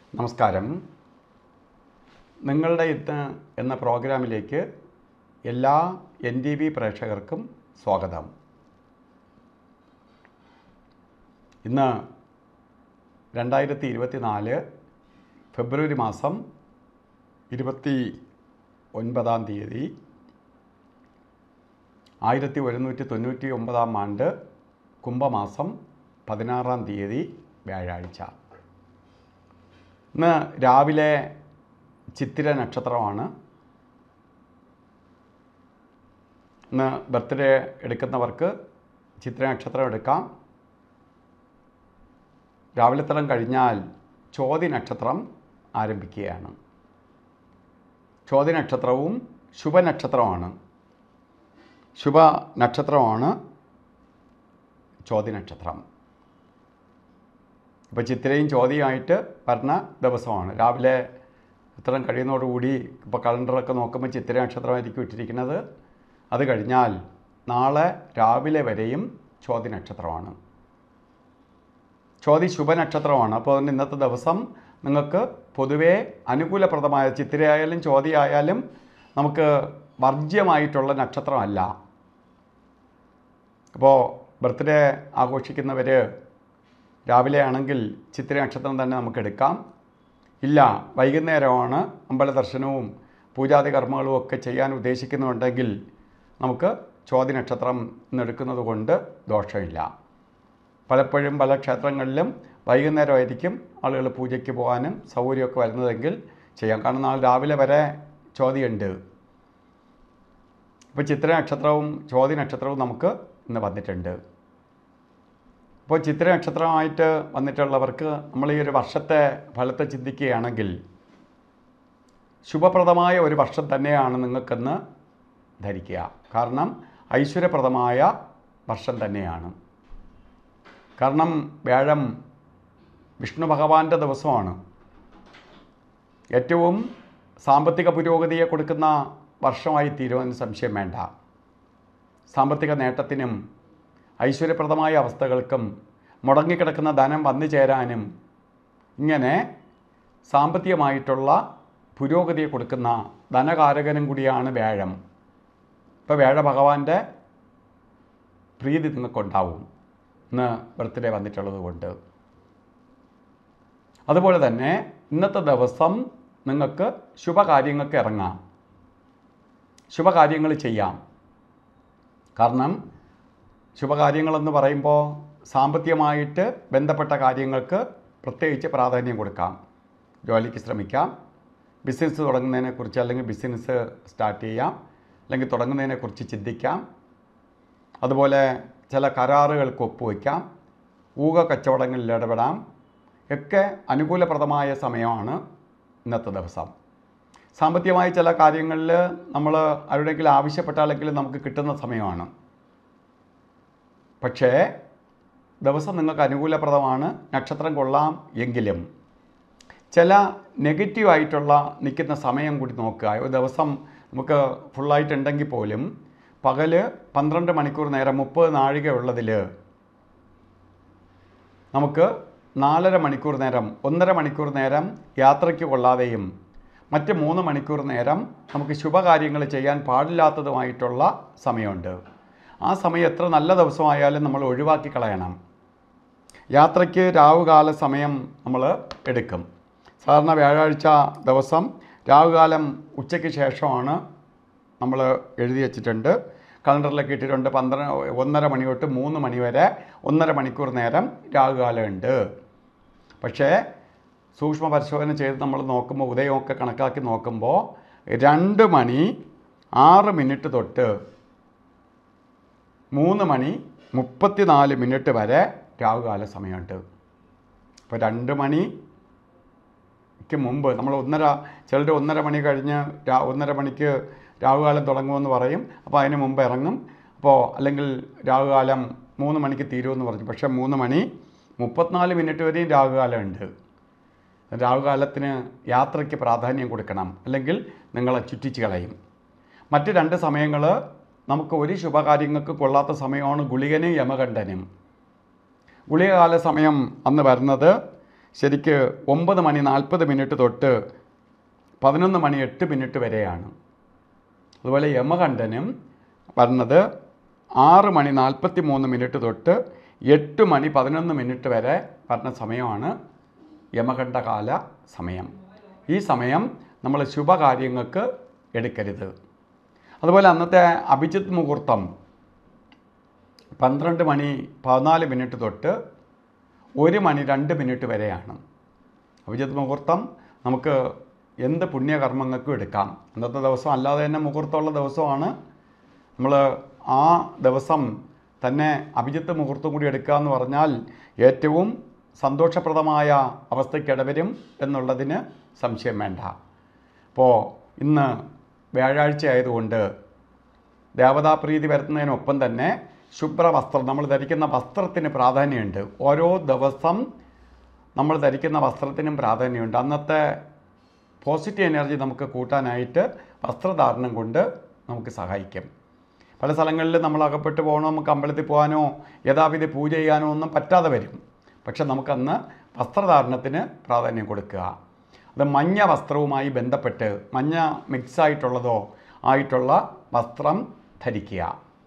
നമസ്കാരം നിങ്ങളുടെ ഇന്ന് എന്ന പ്രോഗ്രാമിലേക്ക് എല്ലാ എൻ ടി വി പ്രേക്ഷകർക്കും സ്വാഗതം ഇന്ന് രണ്ടായിരത്തി ഇരുപത്തി നാല് ഫെബ്രുവരി മാസം ഇരുപത്തി ഒൻപതാം തീയതി ആയിരത്തി ഒരുന്നൂറ്റി തൊണ്ണൂറ്റി ഒമ്പതാം ആണ്ട് കുംഭമാസം പതിനാറാം തീയതി വ്യാഴാഴ്ച ഇന്ന് രാവിലെ ചിത്തിര നക്ഷത്രമാണ് ഇന്ന് ബർത്ത്ഡേ എടുക്കുന്നവർക്ക് ചിത്തിര നക്ഷത്രം എടുക്കാം രാവിലെ തലം കഴിഞ്ഞാൽ ചോതി നക്ഷത്രം ആരംഭിക്കുകയാണ് ചോതി നക്ഷത്രവും ശുഭനക്ഷത്രമാണ് ശുഭ നക്ഷത്രമാണ് ചോതി നക്ഷത്രം ഇപ്പോൾ ചിത്തിരയും ചോദ്യമായിട്ട് വരുന്ന ദിവസമാണ് രാവിലെ ഇത്രയും കഴിയുന്നതോടുകൂടി ഇപ്പോൾ കലണ്ടറൊക്കെ നോക്കുമ്പോൾ ചിത്തിര നക്ഷത്രമായിരിക്കും ഇട്ടിരിക്കുന്നത് അത് കഴിഞ്ഞാൽ നാളെ രാവിലെ വരെയും ചോതി നക്ഷത്രമാണ് ചോതി ശുഭനക്ഷത്രമാണ് അപ്പോൾ അതുകൊണ്ട് ഇന്നത്തെ ദിവസം നിങ്ങൾക്ക് പൊതുവേ അനുകൂലപ്രദമായ ചിത്തിരയായാലും ചോതിയായാലും നമുക്ക് വർജ്യമായിട്ടുള്ള നക്ഷത്രമല്ല അപ്പോൾ ബർത്ത്ഡേ ആഘോഷിക്കുന്നവർ രാവിലെ ആണെങ്കിൽ ചിത്തിര നക്ഷത്രം തന്നെ നമുക്ക് എടുക്കാം ഇല്ല വൈകുന്നേരമാണ് അമ്പല ദർശനവും പൂജാതി കർമ്മങ്ങളും ഒക്കെ ചെയ്യാൻ ഉദ്ദേശിക്കുന്നുണ്ടെങ്കിൽ നമുക്ക് ചോതി നക്ഷത്രം ഇന്നെടുക്കുന്നത് കൊണ്ട് ദോഷമില്ല പലപ്പോഴും പല ക്ഷേത്രങ്ങളിലും വൈകുന്നേരമായിരിക്കും ആളുകൾ പൂജയ്ക്ക് പോകാനും സൗകര്യമൊക്കെ വരുന്നതെങ്കിൽ ചെയ്യാം കാരണം നാളെ രാവിലെ വരെ ചോതിയുണ്ട് ഇപ്പോൾ ചിത്ര നക്ഷത്രവും ചോതി നക്ഷത്രവും നമുക്ക് ഇന്ന് വന്നിട്ടുണ്ട് അപ്പോൾ ചിത്ര നക്ഷത്രമായിട്ട് വന്നിട്ടുള്ളവർക്ക് നമ്മൾ ഈ ഒരു വർഷത്തെ ഫലത്തെ ചിന്തിക്കുകയാണെങ്കിൽ ശുഭപ്രദമായ ഒരു വർഷം തന്നെയാണ് നിങ്ങൾക്കെന്ന് ധരിക്കുക കാരണം ഐശ്വര്യപ്രദമായ വർഷം തന്നെയാണ് കാരണം വ്യാഴം വിഷ്ണു ഭഗവാന്റെ ദിവസമാണ് ഏറ്റവും സാമ്പത്തിക പുരോഗതിയെ കൊടുക്കുന്ന വർഷമായി തീരുമെന്ന് സംശയം വേണ്ട സാമ്പത്തിക നേട്ടത്തിനും ഐശ്വര്യപ്രദമായ അവസ്ഥകൾക്കും മുടങ്ങിക്കിടക്കുന്ന ധനം വന്നു ചേരാനും ഇങ്ങനെ സാമ്പത്തികമായിട്ടുള്ള പുരോഗതിയെ കൊടുക്കുന്ന ധനകാരകനും കൂടിയാണ് വ്യാഴം ഇപ്പോൾ വ്യാഴ ഭഗവാന്റെ പ്രീതി നിങ്ങൾക്കുണ്ടാവും ഇന്ന് ബർത്ത്ഡേ വന്നിട്ടുള്ളത് കൊണ്ട് അതുപോലെ തന്നെ ഇന്നത്തെ ദിവസം നിങ്ങൾക്ക് ശുഭകാര്യങ്ങൾക്ക് ഇറങ്ങാം ശുഭകാര്യങ്ങൾ ചെയ്യാം കാരണം ശുഭകാര്യങ്ങളെന്ന് പറയുമ്പോൾ സാമ്പത്തികമായിട്ട് ബന്ധപ്പെട്ട കാര്യങ്ങൾക്ക് പ്രത്യേകിച്ച് പ്രാധാന്യം കൊടുക്കാം ജോലിക്ക് ശ്രമിക്കാം ബിസിനസ് തുടങ്ങുന്നതിനെക്കുറിച്ച് അല്ലെങ്കിൽ ബിസിനസ് സ്റ്റാർട്ട് ചെയ്യാം അല്ലെങ്കിൽ തുടങ്ങുന്നതിനെക്കുറിച്ച് ചിന്തിക്കാം അതുപോലെ ചില കരാറുകൾക്ക് ഒപ്പുവയ്ക്കാം ഊഹ കച്ചവടങ്ങളിൽ ഇടപെടാം ഒക്കെ അനുകൂലപ്രദമായ സമയമാണ് ഇന്നത്തെ ദിവസം സാമ്പത്തികമായ ചില കാര്യങ്ങളിൽ നമ്മൾ ആരുടെയെങ്കിലും ആവശ്യപ്പെട്ടാലെങ്കിലും നമുക്ക് കിട്ടുന്ന സമയമാണ് പക്ഷേ ദിവസം നിങ്ങൾക്ക് അനുകൂലപ്രദമാണ് നക്ഷത്രം കൊള്ളാം എങ്കിലും ചില നെഗറ്റീവായിട്ടുള്ള നിൽക്കുന്ന സമയം കൂടി നോക്കുക ഒരു ദിവസം നമുക്ക് ഫുള്ളായിട്ടുണ്ടെങ്കിൽ പോലും പകല് പന്ത്രണ്ട് മണിക്കൂർ നേരം മുപ്പത് നാഴിക ഉള്ളതിൽ നമുക്ക് നാലര മണിക്കൂർ നേരം ഒന്നര മണിക്കൂർ നേരം യാത്രയ്ക്ക് കൊള്ളാതെയും മറ്റ് മൂന്ന് മണിക്കൂർ നേരം നമുക്ക് ശുഭകാര്യങ്ങൾ ചെയ്യാൻ പാടില്ലാത്തതുമായിട്ടുള്ള സമയമുണ്ട് ആ സമയം എത്ര നല്ല ദിവസമായാലും നമ്മൾ ഒഴിവാക്കി കളയണം യാത്രയ്ക്ക് രാവുകാല സമയം നമ്മൾ എടുക്കും സാധാരണ വ്യാഴാഴ്ച ദിവസം രാവുകാലം ഉച്ചയ്ക്ക് ശേഷമാണ് നമ്മൾ എഴുതി വച്ചിട്ടുണ്ട് കലണ്ടറിലൊക്കെ ഇട്ടിട്ടുണ്ട് പന്ത്രണ്ട് ഒന്നര മണി തൊട്ട് മൂന്ന് മണി വരെ ഒന്നര മണിക്കൂർ നേരം രാവുകാലം ഉണ്ട് പക്ഷേ സൂക്ഷ്മ പരിശോധന ചെയ്ത് നമ്മൾ നോക്കുമ്പോൾ ഉദയമൊക്കെ കണക്കാക്കി നോക്കുമ്പോൾ രണ്ട് മണി ആറ് മിനിറ്റ് തൊട്ട് മൂന്ന് മണി മുപ്പത്തിനാല് മിനിറ്റ് വരെ രാവുകാല സമയമുണ്ട് അപ്പോൾ രണ്ട് മണിക്ക് മുമ്പ് നമ്മൾ ഒന്നര ചിലർ ഒന്നര മണി കഴിഞ്ഞ് രാ ഒന്നര മണിക്ക് രാവുകാലം തുടങ്ങുമെന്ന് പറയും അപ്പോൾ അതിന് മുമ്പ് ഇറങ്ങും അപ്പോൾ അല്ലെങ്കിൽ രാവുകാലം മൂന്ന് മണിക്ക് തീരുമെന്ന് പറഞ്ഞു പക്ഷേ മൂന്ന് മണി മുപ്പത്തിനാല് മിനിറ്റ് വരെയും രാവുകാലം ഉണ്ട് രാവുകാലത്തിന് യാത്രയ്ക്ക് പ്രാധാന്യം കൊടുക്കണം അല്ലെങ്കിൽ നിങ്ങളെ ചുറ്റിച്ച് കളയും മറ്റ് രണ്ട് സമയങ്ങൾ നമുക്ക് ഒരു ശുഭകാര്യങ്ങൾക്ക് കൊള്ളാത്ത സമയമാണ് ഗുളികനും യമകണ്ഠനും ഗുളികകാല സമയം അന്ന് വരുന്നത് ശരിക്ക് ഒമ്പത് മണി നാൽപ്പത് മിനിറ്റ് തൊട്ട് പതിനൊന്ന് മണി എട്ട് മിനിറ്റ് വരെയാണ് അതുപോലെ യമകണ്ഠനും വരുന്നത് ആറ് മണി നാൽപ്പത്തി മൂന്ന് മിനിറ്റ് തൊട്ട് എട്ട് മണി പതിനൊന്ന് മിനിറ്റ് വരെ വരുന്ന സമയമാണ് യമകണ്ഠകാല സമയം ഈ സമയം നമ്മൾ ശുഭകാര്യങ്ങൾക്ക് എടുക്കരുത് അതുപോലെ അന്നത്തെ അഭിജിത്ത് മുഹൂർത്തം പന്ത്രണ്ട് മണി പതിനാല് മിനിറ്റ് തൊട്ട് ഒരു മണി രണ്ട് മിനിറ്റ് വരെയാണ് അഭിജിത്ത് മുഹൂർത്തം നമുക്ക് എന്ത് പുണ്യകർമ്മങ്ങൾക്കും എടുക്കാം അന്നത്തെ ദിവസം അല്ലാതെ തന്നെ മുഹൂർത്തമുള്ള ദിവസമാണ് നമ്മൾ ആ ദിവസം തന്നെ അഭിജിത്ത് മുഹൂർത്തം കൂടി എടുക്കുക എന്ന് പറഞ്ഞാൽ ഏറ്റവും സന്തോഷപ്രദമായ അവസ്ഥയ്ക്ക് ഇടവരും എന്നുള്ളതിന് സംശയം വേണ്ട അപ്പോൾ ഇന്ന് വ്യാഴാഴ്ച ആയതുകൊണ്ട് ദേവതാപ്രീതി വരുത്തുന്നതിനൊപ്പം തന്നെ ശുഭ്രവസ്ത്രം നമ്മൾ ധരിക്കുന്ന വസ്ത്രത്തിന് പ്രാധാന്യമുണ്ട് ഓരോ ദിവസം നമ്മൾ ധരിക്കുന്ന വസ്ത്രത്തിനും പ്രാധാന്യമുണ്ട് അന്നത്തെ പോസിറ്റീവ് എനർജി നമുക്ക് കൂട്ടാനായിട്ട് വസ്ത്രധാരണം കൊണ്ട് നമുക്ക് സഹായിക്കും പല സ്ഥലങ്ങളിൽ നമ്മൾ അകപ്പെട്ട് പോകണോ നമുക്ക് അമ്പലത്തിൽ പോകാനോ യഥാവിധി പൂജ ചെയ്യാനോ ഒന്നും പറ്റാതെ വരും പക്ഷെ നമുക്കന്ന് വസ്ത്രധാരണത്തിന് പ്രാധാന്യം കൊടുക്കുക അത് മഞ്ഞ വസ്ത്രവുമായി ബന്ധപ്പെട്ട് മഞ്ഞ മിക്സ് ആയിട്ടുള്ളതോ ആയിട്ടുള്ള വസ്ത്രം ധരിക്കുക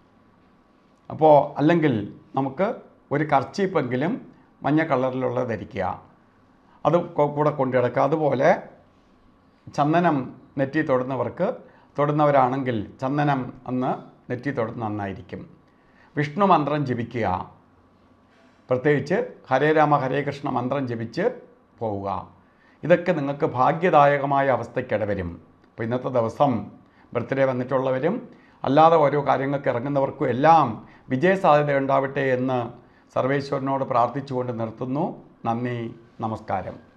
അപ്പോൾ അല്ലെങ്കിൽ നമുക്ക് ഒരു കർച്ചീപ്പെങ്കിലും മഞ്ഞ കളറിലുള്ളത് ധരിക്കുക അത് കൊ- കൂടെ കൊണ്ടു കിടക്കുക അതുപോലെ ചന്ദനം നെറ്റി തൊടുന്നവർക്ക് തൊടുന്നവരാണെങ്കിൽ ചന്ദനം അന്ന് നെറ്റി തൊടുന്ന നന്നായിരിക്കും വിഷ്ണു മന്ത്രം ജപിക്കുക പ്രത്യേകിച്ച് ഹരേ രാമ ഹരേ കൃഷ്ണ മന്ത്രം ജപിച്ച് പോവുക ഇതൊക്കെ നിങ്ങൾക്ക് ഭാഗ്യദായകമായ അവസ്ഥയ്ക്കിടവരും അപ്പോൾ ഇന്നത്തെ ദിവസം ബർത്ത്ഡേ വന്നിട്ടുള്ളവരും അല്ലാതെ ഓരോ കാര്യങ്ങൾക്ക് ഇറങ്ങുന്നവർക്കും എല്ലാം വിജയസാധ്യത ഉണ്ടാവട്ടെ എന്ന് സർവേശ്വരനോട് പ്രാർത്ഥിച്ചുകൊണ്ട് നിർത്തുന്നു നന്ദി നമസ്കാരം